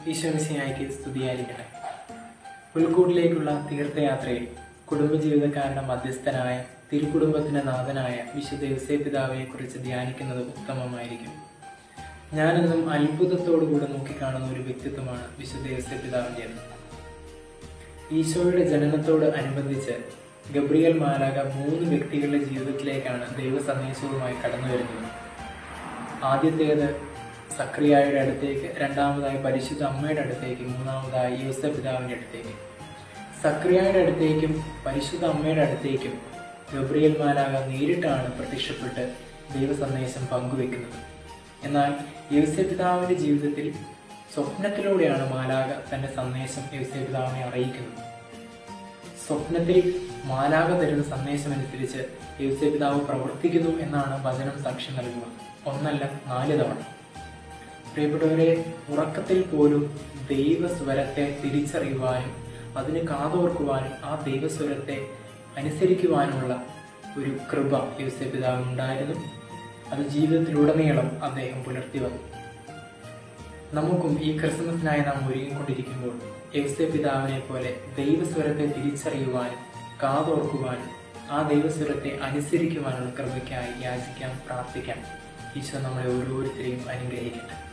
ഈശോമിശിയായിക്ക് സ്തുതിയായിരിക്കട്ടെ പുൽക്കൂട്ടിലേക്കുള്ള തീർത്ഥയാത്രയിൽ കുടുംബജീവിതക്കാരുടെ മധ്യസ്ഥനായ തിരുക്കുടുംബത്തിന്റെ നാഥനായ വിശുദ്ധ യോസേ പിതാവിനെ കുറിച്ച് ധ്യാനിക്കുന്നത് ഉത്തമമായിരിക്കും ഞാനെന്നും അത്ഭുതത്തോടുകൂടെ നോക്കിക്കാണുന്ന ഒരു വ്യക്തിത്വമാണ് വിശുദ്ധ യോസേ പിതാവിൻ്റെത് ഈശോയുടെ ജനനത്തോട് അനുബന്ധിച്ച് ഗബ്രിയൽ മാലാക മൂന്ന് വ്യക്തികളുടെ ജീവിതത്തിലേക്കാണ് ദൈവ സന്ദേശവുമായി കടന്നു വരുന്നത് ആദ്യത്തേത് സക്രിയായുടെ അടുത്തേക്ക് രണ്ടാമതായി പരിശുദ്ധ അമ്മയുടെ അടുത്തേക്ക് മൂന്നാമതായി യൂസഫ് പിതാവിന്റെ അടുത്തേക്ക് സക്രിയായുടെ അടുത്തേക്കും പരിശുദ്ധ അമ്മയുടെ അടുത്തേക്കും ഗബ്രിയൽ മാലാക നേരിട്ടാണ് പ്രത്യക്ഷപ്പെട്ട് ദൈവ സന്ദേശം പങ്കുവെക്കുന്നത് എന്നാൽ യൂസഫ് പിതാവിന്റെ ജീവിതത്തിൽ സ്വപ്നത്തിലൂടെയാണ് മാലാക തന്റെ സന്ദേശം യൂസഫ് പിതാവിനെ അറിയിക്കുന്നത് സ്വപ്നത്തിൽ മാലാക തരുന്ന സന്ദേശം അനുസരിച്ച് യൂസഫ് പിതാവ് പ്രവർത്തിക്കുന്നു എന്നാണ് വചനം സാക്ഷ്യം നൽകുക ഒന്നല്ല നാല് തവണ പ്രിയപ്പെട്ടവരെ ഉറക്കത്തിൽ പോലും ദൈവസ്വരത്തെ തിരിച്ചറിയുവാനും അതിന് കാതോർക്കുവാനും ആ ദൈവസ്വരത്തെ അനുസരിക്കുവാനുമുള്ള ഒരു കൃപ യൂസഫ് പിതാവിന് ഉണ്ടായിരുന്നു അത് ജീവിതത്തിലുടനീളം അദ്ദേഹം പുലർത്തി വന്നു നമുക്കും ഈ ക്രിസ്മസിനായി നാം ഒരുങ്ങിക്കൊണ്ടിരിക്കുമ്പോൾ യവസ്യ പിതാവിനെ പോലെ ദൈവസ്വരത്തെ തിരിച്ചറിയുവാനും കാതോർക്കുവാനും ആ ദൈവസ്വരത്തെ അനുസരിക്കുവാനുള്ള കൃപയ്ക്കായി യാചിക്കാം പ്രാർത്ഥിക്കാം ഈശോ നമ്മളെ ഓരോരുത്തരെയും അനുഗ്രഹിക്കട്ടെ